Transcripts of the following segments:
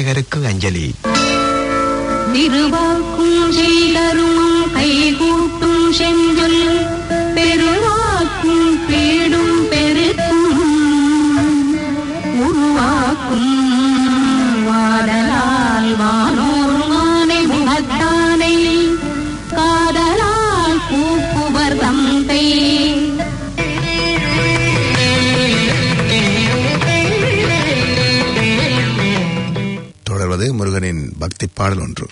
விநாயகருக்கு அஞ்சலி திருவாக்கும் செய்தரும் கைகூட்டும் செஞ்சொல் பெருவாக்கும் பீடும் பெருக்கும் உருவாக்கும் வாடலால் வானோர் மானை முகத்தானை காதலால் கூப்புவர் தந்தை தொடர்வது முருகனின் பக்தி பாடல் ஒன்று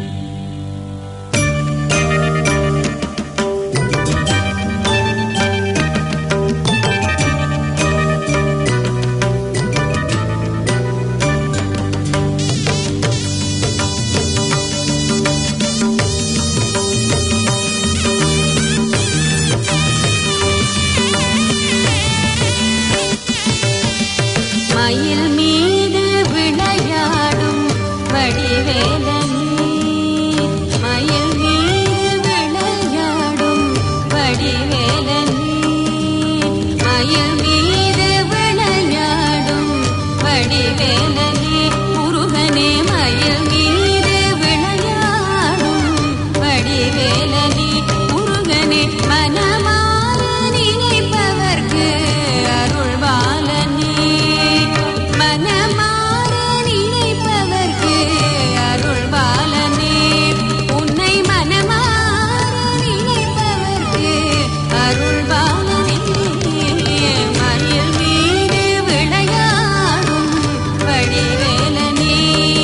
மயில் மீது விளையாடும் வடிவேலனே மயில் மீது விளையாடும் வடிவேலனே மயில் மீது விளையாடும் வடிவேலனே முருகனே மயில் மீது விளையாடும் வடிவேலனே முருகனே மனமாற நினைப்பவர்க்கு அருள்வாலனே மனமாற நினைப்பவர்க்கு அருள்வாலனே உன்னை மனமாற நினைப்பவர்க்கு அருள்வாலனே மயில் மீது விளையாடும் வடிவேலனே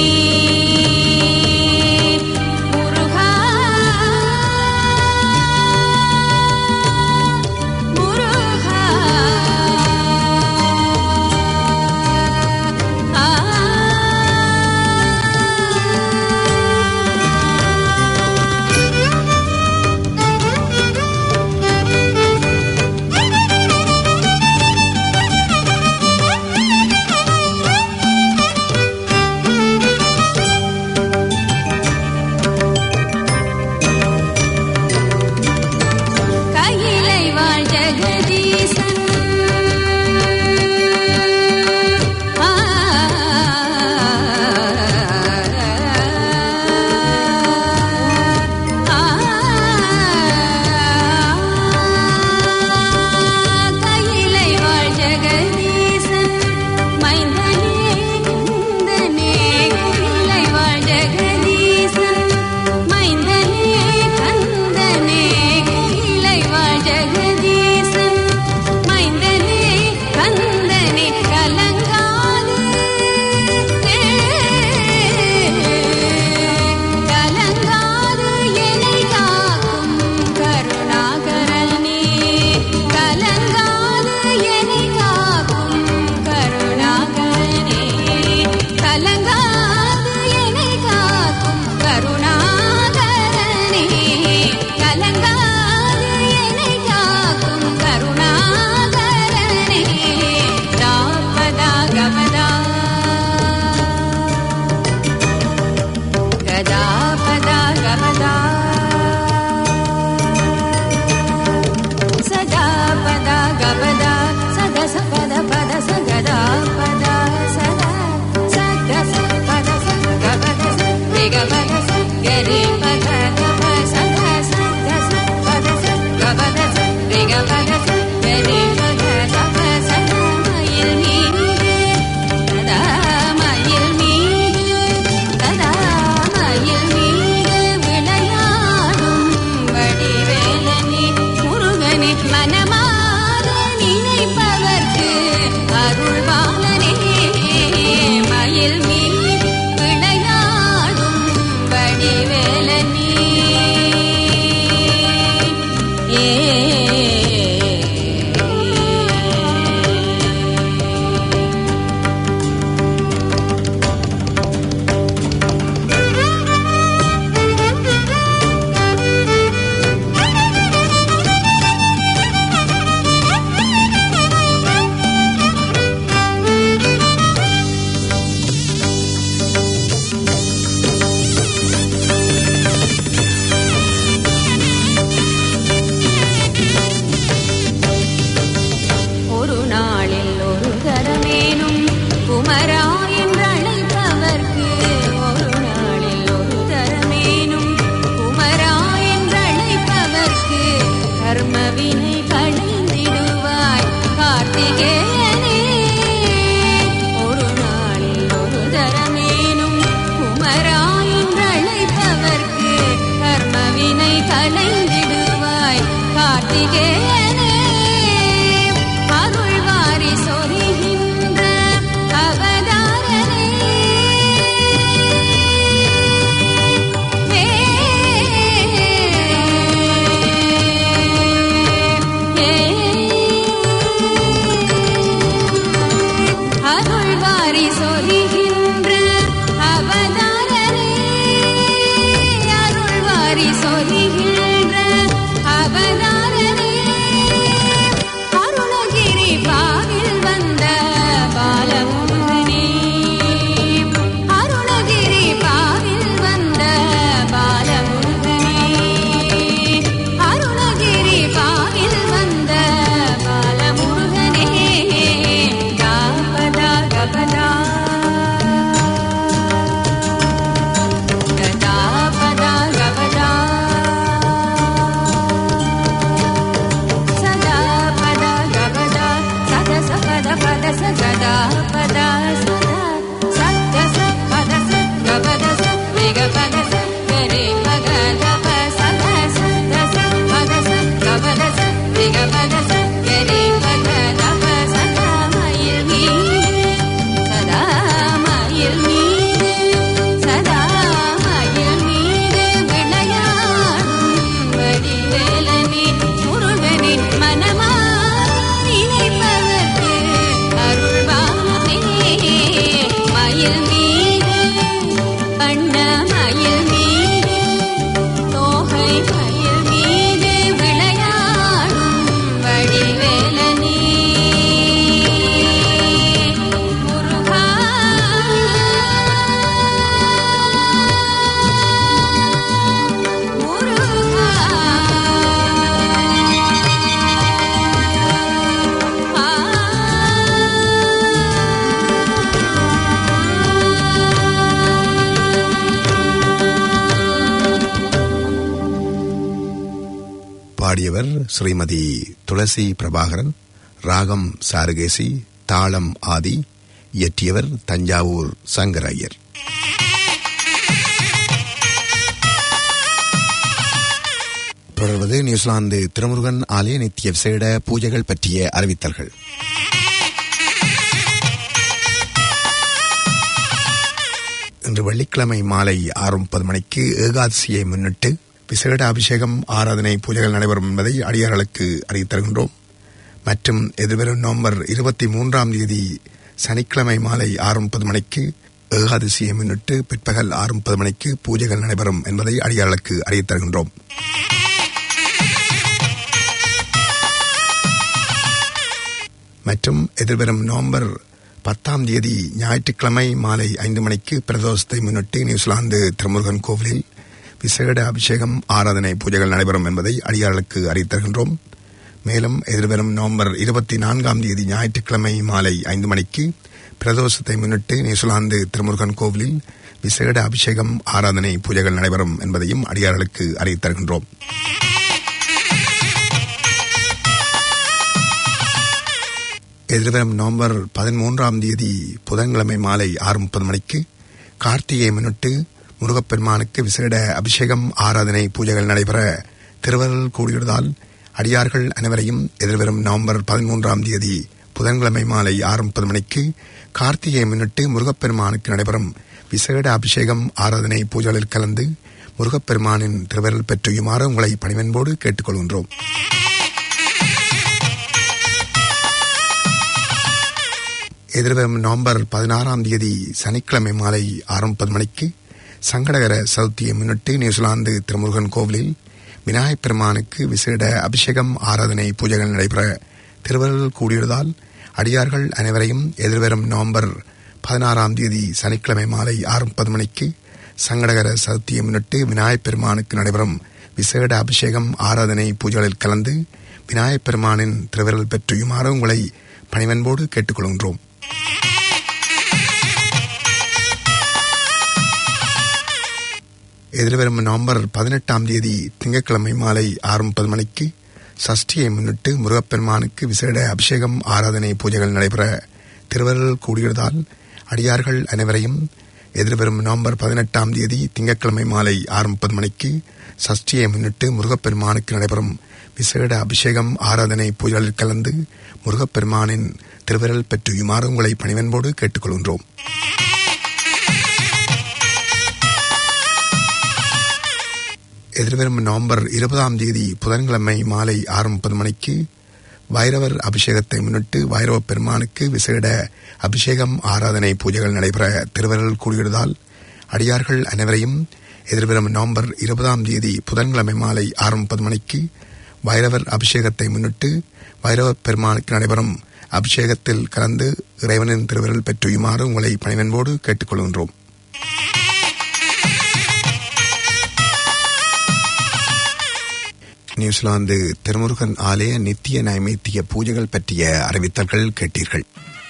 முருகா முருகா கையிலை வாழ் ஜெகதீசன் ஆ கையிலை வாழ் ஜெகதீசன் மைந்தனே குந்தனே கையிலை வாழ் ஜெகதீசன் மைந்தனே கந்தனே கையிலை வாழ் ஜெகதீசன் மைந்தனே கந்தனே கலங்காது கலங்காது என்னை காக்கும் கருணாகரனே கலங்காது என்னை காக்கும் கருணாகரனே கலங்காது என்னை காக்கும் கருணாகரனே கலங்காது என்னை காக்கும் கருணாகரனே தாபதா கமதா गदापदा गमदा सदा पदा गमदा सदा सपद पद सगदा पदा सदा सद सपद सगमद गमद गरे पद गम सदा सद सपद सगमद गमद गरे पद गम सदा மயில் மீது சதா மயில் மீது சதா மயில் மீது விளையாடும் வடிவேலனே முருகனே மனமாற நினைப்பவர்க்கு அருள்வாளனே மயில் மீது விளையாடும் வடிவேலனே ஏ கலைந்திடுவாய் கார்த்திகேயனே அருள் வாரி சொரிகின்ற அவதாரனே அருள்வாரி சொரிகின்ற அவதாரரே அருள்வாரி சொரிகின்ற அவதாரரே அருணகிரி பாவில் வந்த பாலமுருகனே அருணகிரி பாவில் வந்த பாலமுருகனே அருணகிரி பாவில் வந்த பாலமுருகனே காபதா கபதா கதாபதா கபதா சதா பத கபதா சத சபத பத சகதா பதா சதா சத்த சபத சகபத சக பத சகரே பகத பசத சத சபத சகபத சக பத சகரே பகத பசத மயில் மீது சதா மயில் மீது சதா மயில் மீது விளையாடும் வடிவேலனே முருகனின் மனமா நினைப்பவர்க்கு அருள்வானே மயில் மீது வண்ண மயில் மீது தோகை மயில் மீது விளையாடும் வடிவேலனே முருகா பாடியவர் ஸ்ரீமதி துளசி பிரபாகரன் ராகம் சாருகேசி தாளம் ஆதி இயற்றியவர் தஞ்சாவூர் சங்கர் ஐயர் தொடர்வது நியூசிலாந்து திருமுருகன் ஆலய நித்திய விசேட பூஜைகள் பற்றிய அறிவித்தல்கள் இன்று வெள்ளிக்கிழமை மாலை ஆறு முப்பது மணிக்கு ஏகாதசியை முன்னிட்டு விசேட அபிஷேகம் ஆராதனை பூஜைகள் நடைபெறும் என்பதை அடியார்களுக்கு அறிவித் தருகின்றோம் மற்றும் எதிர்வரும் நவம்பர் இருபத்தி மூன்றாம் தேதி சனிக்கிழமை மாலை ஆறு முப்பது மணிக்கு ஏகாதசியை முன்னிட்டு பிற்பகல் ஆறு முப்பது மணிக்கு பூஜைகள் நடைபெறும் என்பதை அடியார்களுக்கு அறிவித் தருகின்றோம் மற்றும் எதிர்வரும் நவம்பர் பத்தாம் தேதி ஞாயிற்றுக்கிழமை மாலை ஐந்து மணிக்கு பிரதோஷத்தை முன்னிட்டு நியூசிலாந்து திருமுருகன் கோவிலில் விசேட அபிஷேகம் ஆராதனை பூஜைகள் நடைபெறும் என்பதை அடியார்களுக்கு அறிவித்தருகின்றோம் மேலும் எதிர்வரும் நவம்பர் இருபத்தி நான்காம் தேதி ஞாயிற்றுக்கிழமை மாலை ஐந்து மணிக்கு பிரதோஷத்தை முன்னிட்டு நியூசிலாந்து திருமுருகன் கோவிலில் விசேட அபிஷேகம் ஆராதனை பூஜைகள் நடைபெறும் என்பதையும் அடியார்களுக்கு அறிவித்தருகின்றோம் எதிர்வரும் நவம்பர் பதிமூன்றாம் தேதி புதன்கிழமை மாலை ஆறு முப்பது மணிக்கு கார்த்திகையை முன்னிட்டு முருகப்பெருமானுக்கு விசேட அபிஷேகம் ஆராதனை பூஜைகள் நடைபெற திருவருள் கூடியுள்ளதால் அடியார்கள் அனைவரையும் எதிர்வரும் நவம்பர் பதிமூன்றாம் தேதி புதன்கிழமை மாலை ஆறு முப்பது மணிக்கு கார்த்திகையை முன்னிட்டு முருகப்பெருமானுக்கு நடைபெறும் விசேட அபிஷேகம் ஆராதனை பூஜைகளில் கலந்து முருகப்பெருமானின் திருவருள் பெற்றுயுமாறு உங்களை பணிவன்போடு கேட்டுக்கொள்கின்றோம் எதிர்வரும் நவம்பர் பதினாறாம் தேதி சனிக்கிழமை மாலை ஆறு முப்பது மணிக்கு சங்கடகர சதுர்த்தியை முன்னிட்டு நியூசிலாந்து திருமுருகன் கோவிலில் விநாயகப் பெருமானுக்கு விசேட அபிஷேகம் ஆராதனை பூஜைகள் நடைபெற திருவருள் கூடியுள்ளதால் அடியார்கள் அனைவரையும் எதிர்வரும் நவம்பர் பதினாறாம் தேதி சனிக்கிழமை மாலை ஆறு முப்பது மணிக்கு சங்கடகர சதுர்த்தியை முன்னிட்டு விநாயகப் பெருமானுக்கு நடைபெறும் விசேட அபிஷேகம் ஆராதனை பூஜைகளில் கலந்து விநாயகப் பெருமானின் திருவிரல் பெற்றியுமாறு உங்களை பணிவன்போடு கேட்டுக்கொள்கின்றோம் எதிர்வரும் நவம்பர் பதினெட்டாம் தேதி திங்கட்கிழமை மாலை ஆறு முப்பது மணிக்கு சஷ்டியை முன்னிட்டு முருகப்பெருமானுக்கு விசேட அபிஷேகம் ஆராதனை பூஜைகள் நடைபெற திருவருள் கூடியுள்ளதால் அடியார்கள் அனைவரையும் எதிர்வரும் நவம்பர் பதினெட்டாம் தேதி திங்கட்கிழமை மாலை ஆறு முப்பது மணிக்கு சஷ்டியை முன்னிட்டு முருகப்பெருமானுக்கு நடைபெறும் விசேட அபிஷேகம் ஆராதனை பூஜைகளில் கலந்து முருகப்பெருமானின் திருவிரல் பெற்றுயுமாறு உங்களை பணிவன்போடு கேட்டுக்கொள்கின்றோம் எதிர்வரும் நவம்பர் இருபதாம் தேதி புதன்கிழமை மாலை ஆறு முப்பது மணிக்கு வைரவர் அபிஷேகத்தை முன்னிட்டு வைரவ பெருமானுக்கு விசேட அபிஷேகம் ஆராதனை பூஜைகள் நடைபெற திருவருள் கூடியுள்ளதால் அடியார்கள் அனைவரையும் எதிர்வரும் நவம்பர் இருபதாம் தேதி புதன்கிழமை மாலை ஆறு முப்பது மணிக்கு வைரவர் அபிஷேகத்தை முன்னிட்டு வைரவ பெருமானுக்கு நடைபெறும் அபிஷேகத்தில் கலந்து இறைவனின் திருவிரல் பெற்றுயுமாறு உங்களை பணிவன்போடு கேட்டுக்கொள்கின்றோம் நியூசிலாந்து திருமுருகன் ஆலய நித்திய நைமித்திய பூஜைகள் பற்றிய அறிவித்தல்கள் கேட்டீர்கள்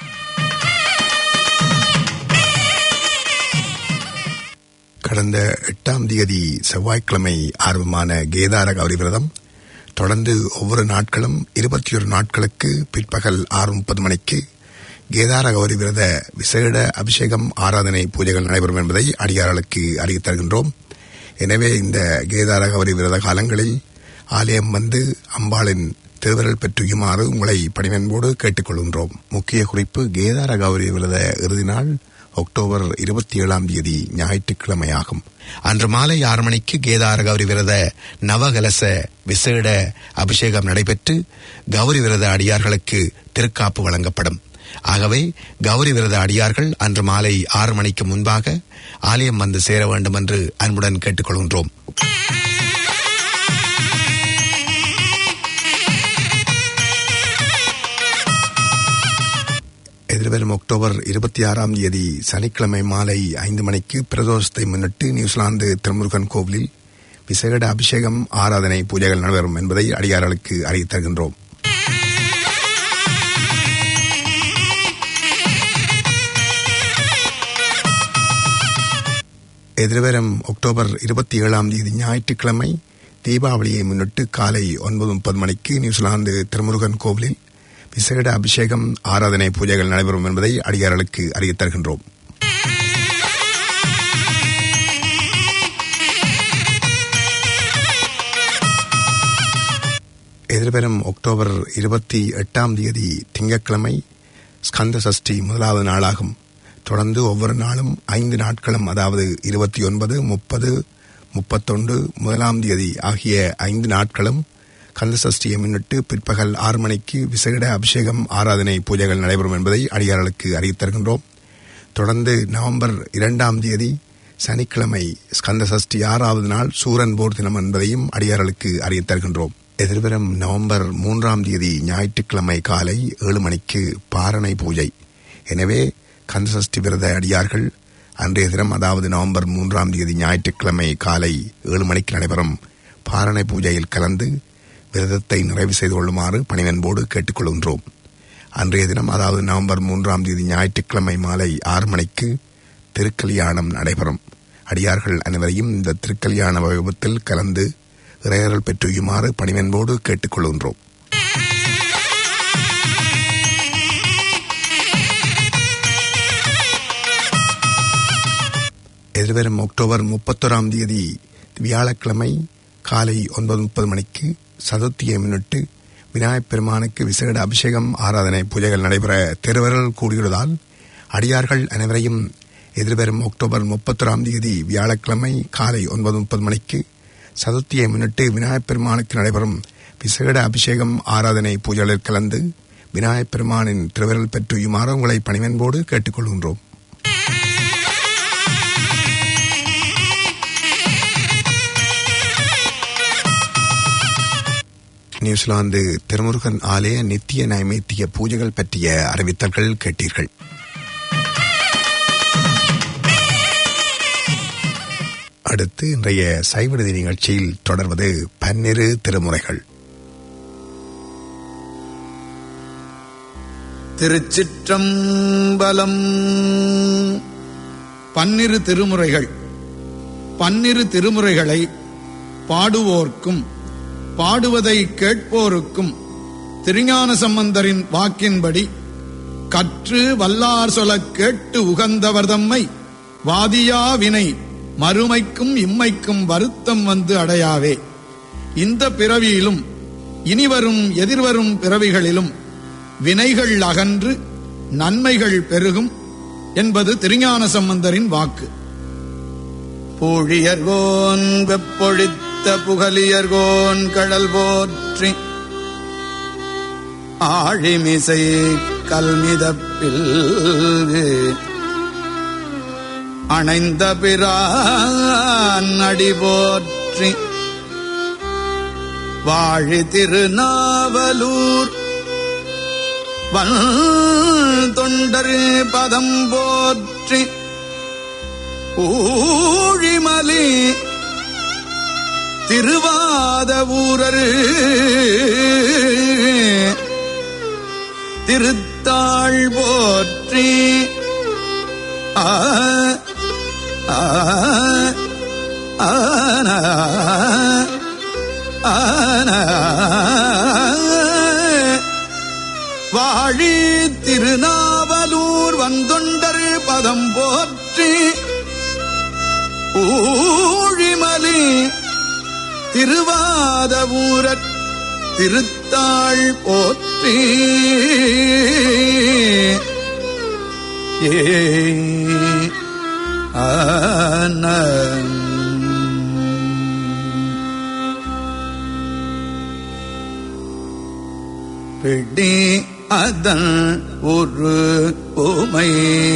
கடந்த எட்டாம் தேதி செவ்வாய்க்கிழமை ஆர்வமான கேதார கௌரி விரதம் தொடர்ந்து ஒவ்வொரு நாட்களும் இருபத்தி ஒரு நாட்களுக்கு பிற்பகல் ஆறு முப்பது மணிக்கு கேதார கௌரி விரத விசேட அபிஷேகம் ஆராதனை பூஜைகள் நடைபெறும் என்பதை அடியார்களுக்கு அறிவித் தருகின்றோம் எனவே இந்த கேதார கௌரி விரத காலங்களில் ஆலயம் வந்து அம்பாளின் திருவிரல் பெற்றுயுமாறு உங்களை பணிவன்போடு கேட்டுக்கொள்கின்றோம் முக்கிய குறிப்பு கேதார கௌரி விரத இறுதி நாள் அக்டோபர் இருபத்தி ஏழாம் தேதி ஞாயிற்றுக்கிழமையாகும் அன்று மாலை ஆறு மணிக்கு கேதார கௌரி விரத நவகலச விசேட அபிஷேகம் நடைபெற்று கௌரி விரத அடியார்களுக்கு திருக்காப்பு வழங்கப்படும் ஆகவே கௌரி விரத அடியார்கள் அன்று மாலை ஆறு மணிக்கு முன்பாக ஆலயம் வந்து சேர வேண்டும் என்று அன்புடன் கேட்டுக்கொள்கின்றோம் எதிர்வரும் அக்டோபர் இருபத்தி ஆறாம் தேதி சனிக்கிழமை மாலை ஐந்து மணிக்கு பிரதோஷத்தை முன்னிட்டு நியூசிலாந்து திருமுருகன் கோவிலில் விசேட அபிஷேகம் ஆராதனை பூஜைகள் நடைபெறும் என்பதை அடியார்களுக்கு அறிவித் தருகின்றோம் எதிர்வரும் அக்டோபர் இருபத்தி ஏழாம் தேதி ஞாயிற்றுக்கிழமை தீபாவளியை முன்னிட்டு காலை ஒன்பது முப்பது மணிக்கு நியூசிலாந்து திருமுருகன் கோவிலில் விசேட அபிஷேகம் ஆராதனை பூஜைகள் நடைபெறும் என்பதை அடியார்களுக்கு அறிவித் தருகின்றோம் எதிர்வரும் அக்டோபர் இருபத்தி எட்டாம் தேதி திங்கட்கிழமை ஸ்கந்த சஷ்டி முதலாவது நாளாகும் தொடர்ந்து ஒவ்வொரு நாளும் ஐந்து நாட்களும் அதாவது இருபத்தி ஒன்பது முப்பது முப்பத்தொன்று முதலாம் தேதி ஆகிய ஐந்து நாட்களும் கந்தசஷ்டியை முன்னிட்டு பிற்பகல் ஆறு மணிக்கு விசேட அபிஷேகம் ஆராதனை பூஜைகள் நடைபெறும் என்பதை அடியார்களுக்கு அறிவித் தருகின்றோம் தொடர்ந்து நவம்பர் இரண்டாம் தேதி சனிக்கிழமை ஸ்கந்த சஷ்டி ஆறாவது நாள் சூரன் போர் தினம் என்பதையும் அடியார்களுக்கு அறிவித் தருகின்றோம் எதிர்வரும் நவம்பர் மூன்றாம் தேதி ஞாயிற்றுக்கிழமை காலை ஏழு மணிக்கு பாரணை பூஜை எனவே கந்தசஷ்டி விரத அடியார்கள் அன்றைய தினம் அதாவது நவம்பர் மூன்றாம் தேதி ஞாயிற்றுக்கிழமை காலை ஏழு மணிக்கு நடைபெறும் பாரணை பூஜையில் கலந்து விரதத்தை நிறைவு செய்து கொள்ளுமாறு பணிவன்போடு கேட்டுக்கொள்கின்றோம் அன்றைய தினம் அதாவது நவம்பர் மூன்றாம் தேதி ஞாயிற்றுக்கிழமை மாலை ஆறு மணிக்கு திருக்கல்யாணம் நடைபெறும் அடியார்கள் அனைவரையும் இந்த திருக்கல்யாண வைபவத்தில் கலந்து இறையர்கள் பெற்றுயுமாறு பணிவன்போடு கேட்டுக்கொள்கின்றோம் எதிர்வரும் அக்டோபர் முப்பத்தோராம் தேதி வியாழக்கிழமை காலை ஒன்பது முப்பது மணிக்கு சதுர்த்தியை முன்னிட்டு விநாயகப் பெருமானுக்கு விசேட அபிஷேகம் ஆராதனை பூஜைகள் நடைபெற திருவருள் கூடியுள்ளதால் அடியார்கள் அனைவரையும் எதிர்வரும் அக்டோபர் முப்பத்தோராம் தேதி வியாழக்கிழமை காலை ஒன்பது முப்பது மணிக்கு சதுர்த்தியை முன்னிட்டு விநாயகப் பெருமானுக்கு நடைபெறும் விசேட அபிஷேகம் ஆராதனை பூஜைகளில் கலந்து விநாயகப் பெருமானின் திருவருள் பெற்றுயுமாறு உங்களை பணிவன்போடு கேட்டுக்கொள்கின்றோம் நியூசிலாந்து திருமுருகன் ஆலய நித்திய நைமித்திய பூஜைகள் பற்றிய அறிவித்தல்கள் கேட்டீர்கள் அடுத்து இன்றைய சைவநிதி நிகழ்ச்சியில் தொடர்வது பன்னிரு திருமுறைகள் திருச்சிற்றம்பலம் பன்னிரு திருமுறைகள் பன்னிரு திருமுறைகளை பாடுவோர்க்கும் பாடுவதை கேட்போருக்கும் திருஞான சம்பந்தரின் வாக்கின்படி கற்று வல்லார் சொலக் கேட்டு உகந்தவர் தம்மை வாதியா வினை மறுமைக்கும் இம்மைக்கும் வருத்தம் வந்து அடையாவே இந்த பிறவியிலும் இனிவரும் எதிர்வரும் பிறவிகளிலும் வினைகள் அகன்று நன்மைகள் பெருகும் என்பது திருஞான சம்பந்தரின் வாக்கு பூழியர்கோன் வெப்பொழித்த புகலியர்கோன் கடல் போற்றி ஆழிமிசை கல்மிதப்பில் அணைந்த பிரான் அடி போற்றி வாழி திருநாவலூர் வன் தொண்டர் பதம் போற்றி ஊழிமலி திருவாத ஊரரு திருத்தாள் போற்றி ஆ ஆ ஆன ஆன வாழி திருநாவலூர் வந்தொண்டர் பதம் போற்றி ஊழிமலி திருவாத ஊரற் திருத்தாள் போற்றி ஏ ஆன பிடி அதன் ஒரு உமை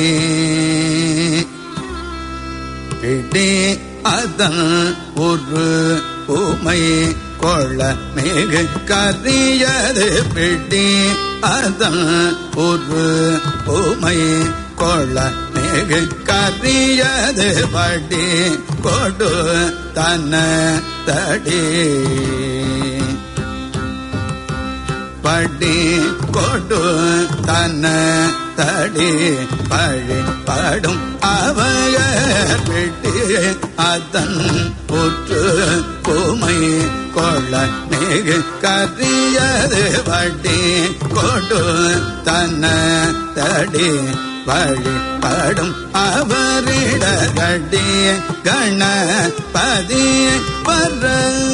பிடி அதன் ஒரு உமை கொள்ள மிகு கரியது பிடி அதன் ஒரு உமை கொள்ள மிகு கரியது படி கொடு தன்ன தடி படி கொடு தன்ன தடி பழி படும் அவயர் பிடி அதன் உற்று பூமை கொள்ள மிகு கரியது வட்டி கொடு தன்ன தடி வழி படும் அவரிட கடி கணபதி வர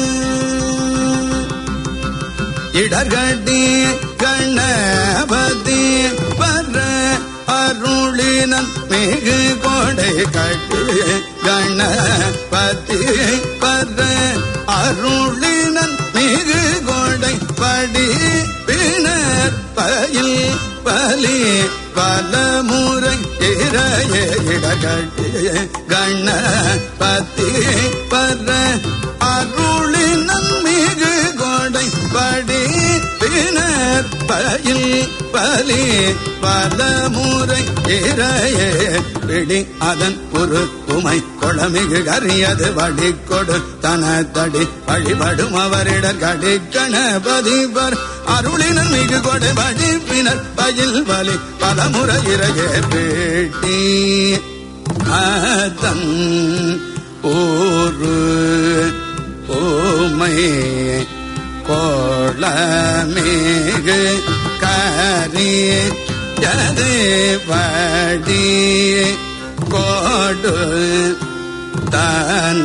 இடர்கடி கணபதி வர அருளினன் மிகு கொடை கட்டு கணபதி வர அருளினன் மிகு கொடை படி பிணர் பயில் பலி பலமுறை இறைய இடகட்டி கணபதி வர அருளினன் மிகு கொடை படி பிணர் பயில் பலி பலமுறை இறையே பிடி அதன் ஒரு உமை கொளமிகு கரியது வடி கொடு தனத்தடி வழிபடும் அவரிடர் கடி கணபதிவர் அருளினர் மிகு கொடை வடி பிணர் பயில் வலி பலமுறை இறையே பேட்டி அதன் ஒரு ஓமை கோளமிகு கரி ஜது வடி கோடு தன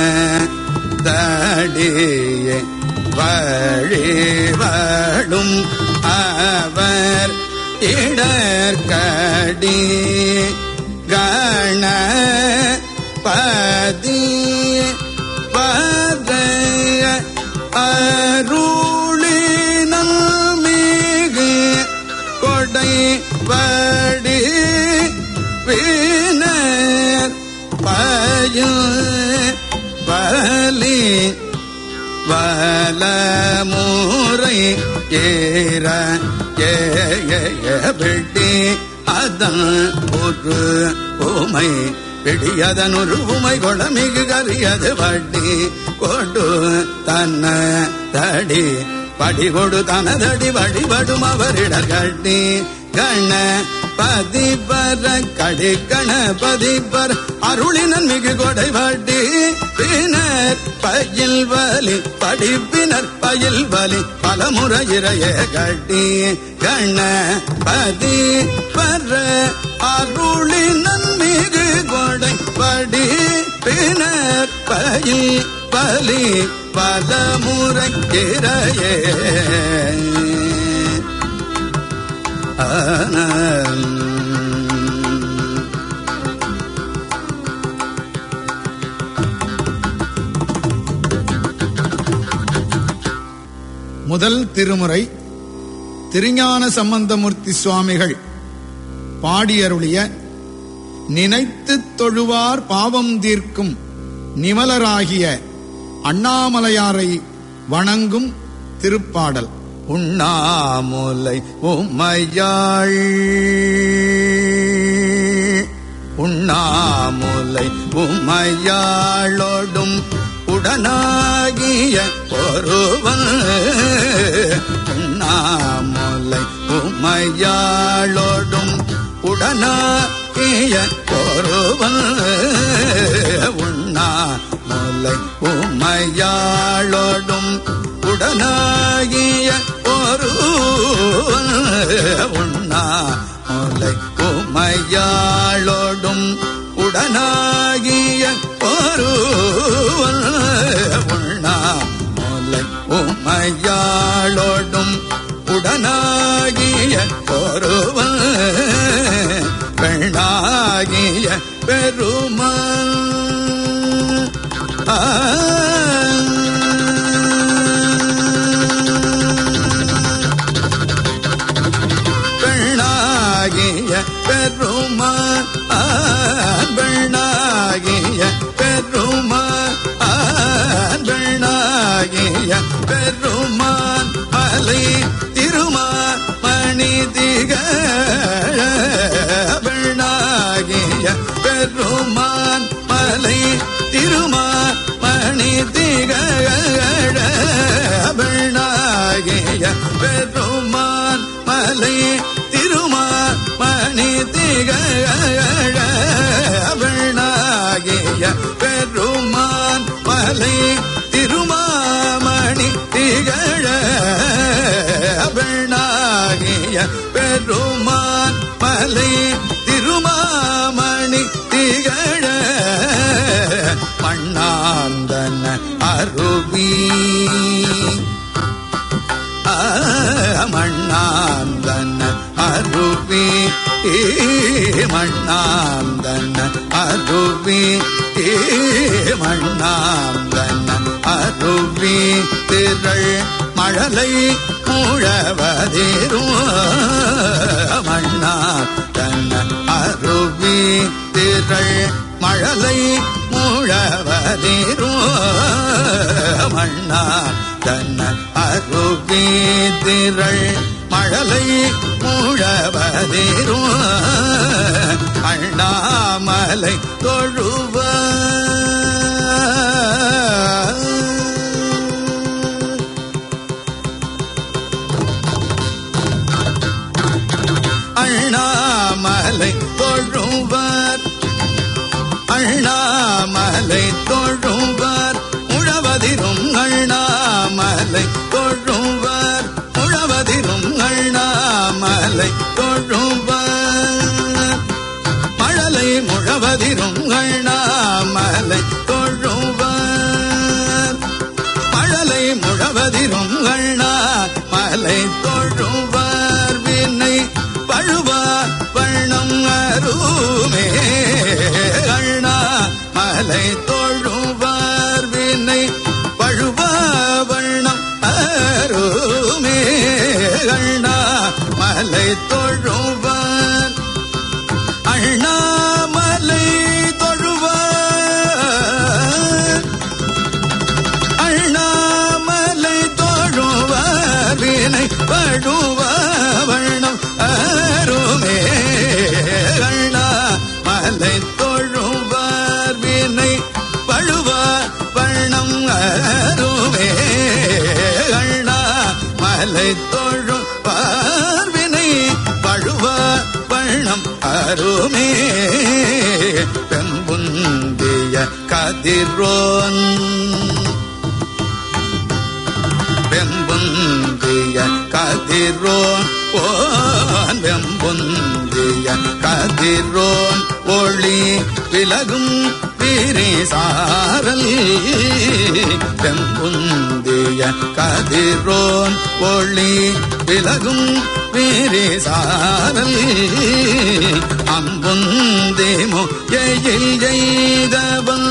தடிய வழிவடும் அவர் இடர்கடி கண பதி பதைய அருளினல் மிகு கொடை வடி வினர் பயில் பலி வலமுறை ஏற ஏடி அதன் ஒரு உமை பிடியதன் ஒரு உமை கொளமிகு கரியது வட்டி கொடு தன்ன தடி படி கொடு தனதடி வழிபடும் அவரிடர் கட்டி கண பதிபர கடி கணபதிபர் அருளினன் மிகு கொடை வாட்டி பின்னர் பயில் வலி படிப்பினர் பயில் வலி பலமுறை இறைய கட்டி கண பதி பர அருளினன் மிகு கொடை படி பின்னர் பயில் பலி பல முறைக்கிறையே ஆன முதல் திருமுறை திருஞான சம்பந்தமூர்த்தி சுவாமிகள் பாடியருளிய நினைத்து தொழுவார் பாவம் தீர்க்கும் நிமலராகிய அண்ணாமலையாரை வணங்கும் திருப்பாடல் உண்ணாமுலை உம்மையாள் உண்ணாமுலை உம்மையாளோடும் உடனாகிய ஒருவன் உண்ணாமுலை உம்மையாளோடும் உடனாகிய ஒருவன் உண்ணாமுலை உம்மையாளோடும் உடனாகிய ஒரு உண்ணா முலை உமையாளோடும் உடனாகிய ஒரு உண்ணா முலை உமையாளோடும் உடனாகிய ஒருவன் பெண்ணாகிய பெருமான் பெண்ணாகிய பெருமான் பெண்ணாகிய பெருமான் பெண்ணாகிய பெருமான் மலை திருமான் மணி திகழ பெண்ணாகிய பெருமான் மலை திருமான் மணி திகழ பெண்ணாகிய பெருமான் மலை திருமான் மணி திகழ பெண்ணாகிய பெருமான் மலை திருமாமணி திகழ பெண்ணாகிய பெருமான் மலை திருமாமணி திகழ மண்ணாந்தன அருவி ஆ, மண்ணாந்தன அருவி மண்ணாந்தன அருவி மண்ணாந்தன அருவி திரள் மழலை முழவதிரும் மண்ணாந்தன அருவி திரள் மழலை முழவதிரும் மண்ணா தன்ன அருவி திரள் மழலை முழவதிரும் அண்ணாமலை தொழுவ அண்ணாமலை தொழுவர் அண்ணாமலை தொழுவர் உழவதிரும் அண்ணாமலை தொழுவர் உழவதிரும் அண்ணாமலை தொழுவர் மழலை முழவதிரும் அண்ணாமலை தொழுவர் மழலை முழவதிரும் அண்ணாமலை தொழுவர் வினை பழுவா வண்ணம் அருமே அண்ணா மலை தொழுவார் வினை பழுவா வண்ணம் அருமே அண்ணா மலை தொழுவார் அண்ணாமலை தொழுவார் அண்ணாமலை தொழுவார் வினை பழுவண்ணம் அருமே அண்ணா மலை தொழுவார் வினை பழுவ வண்ணம் அருமே அண்ணா மலை தொழுவார் வினை பழுவ வண்ணம் அருமே பெம்புந்திய கதிரோன் வெம்புந்திய கதிரோன் ஓன் வெம்புந்திய கதிரோன் ஒளி விலகும் வீரி சாரல் தெம்புந்திய கதிரோன் ஒளி விலகும் வீரி சாரல் அம்புந்திமோ எயில் எய்தவன்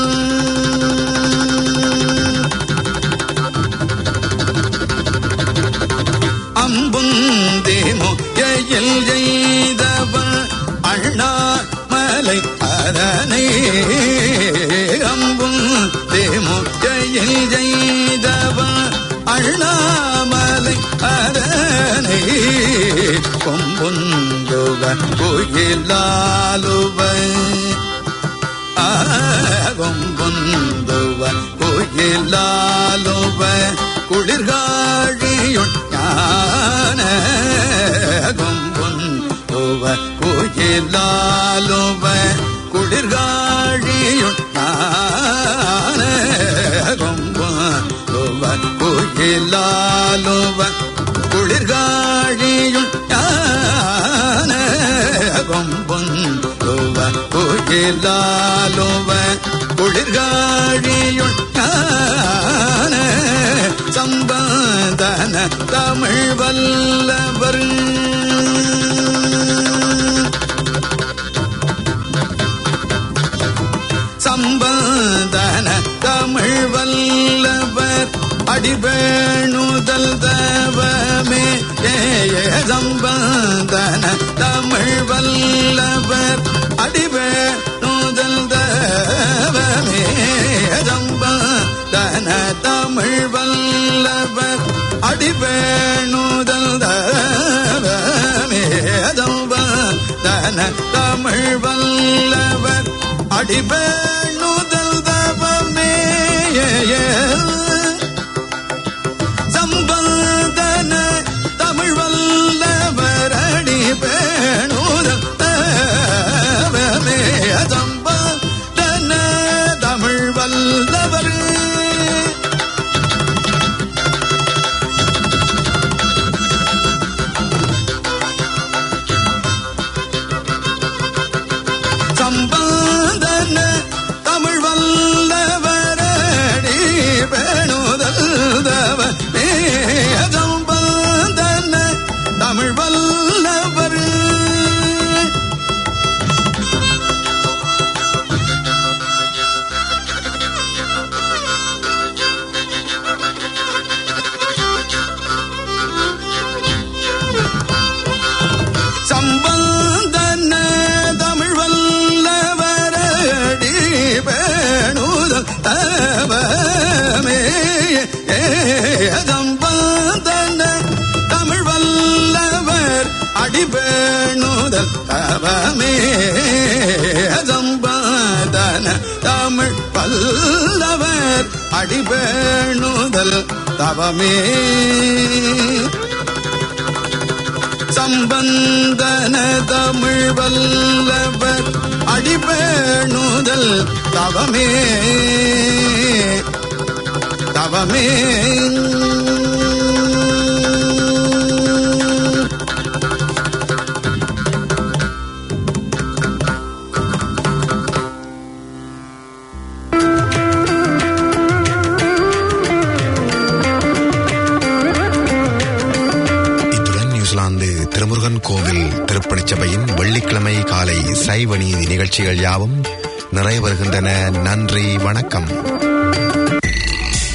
அம்புந்தேமோ எயில் எய்தவன் அண்ணா மலை அதனை அம்பும் தேமோ எயில் எய்தவன் அண்ணாமலை அதனை கொம்புந்துவ கோயிலாலுவ கொம்புந்துவ கோயிலாலுவ குளிர்காழியுள் ஞான கொம்புந்துவ கோயிலாலுவ குளிர்காழியுள் ஞான கொம்புந்துவ கோயிலாலுவ குளிர்காழியுள் ஞான கொம்புந்துவ கோயிலாலுவ குளிர்காழியுள் ஞான சம்பந்தன தமிழ் வல்லவர் சம்பந்தன தமிழ் வல்லவர் அடிபேணுதல் தவமே ஏய சம்பந்தன தமிழ் வல்லவர் அடிபேணுதல் தவமே சம்பந்தன தமிழ் வல்லவர் அடிபேணுதல் தவமே சம்பந்தன தமிழ் வல்லவர் அடிபேணுதல் தவமே சம்பந்தன தமிழ் வல்லவர் அடிபேணுதல் தவமே சம்பந்தன தமிழ் வல்லவர் சம்பந்தன தமிழ் வல்லவரடி வேணுதல்தவ சம்பந்தன தமிழ் வல்லவர் சம்பந்தன தமிழ் வல்லவரடி வேணுதல் தவமே சம்பந்தன தமிழ் வல்லவர் அடிபேணுதல் தவமே சம்பந்தன தமிழ் வல்லவர் அடிபேணுதல் தவமே சம்பந்தன தமிழ் வல்லவர் அடிபேணுதல் தவமே தவமே இத்துடன் நியூசிலாந்து திருமுருகன் கோவில் திருப்பணிச் சபையின் வெள்ளிக்கிழமை காலை சைவ நீதி நிகழ்ச்சிகள் யாவும் நிறைவு வருகின்றன நன்றி வணக்கம்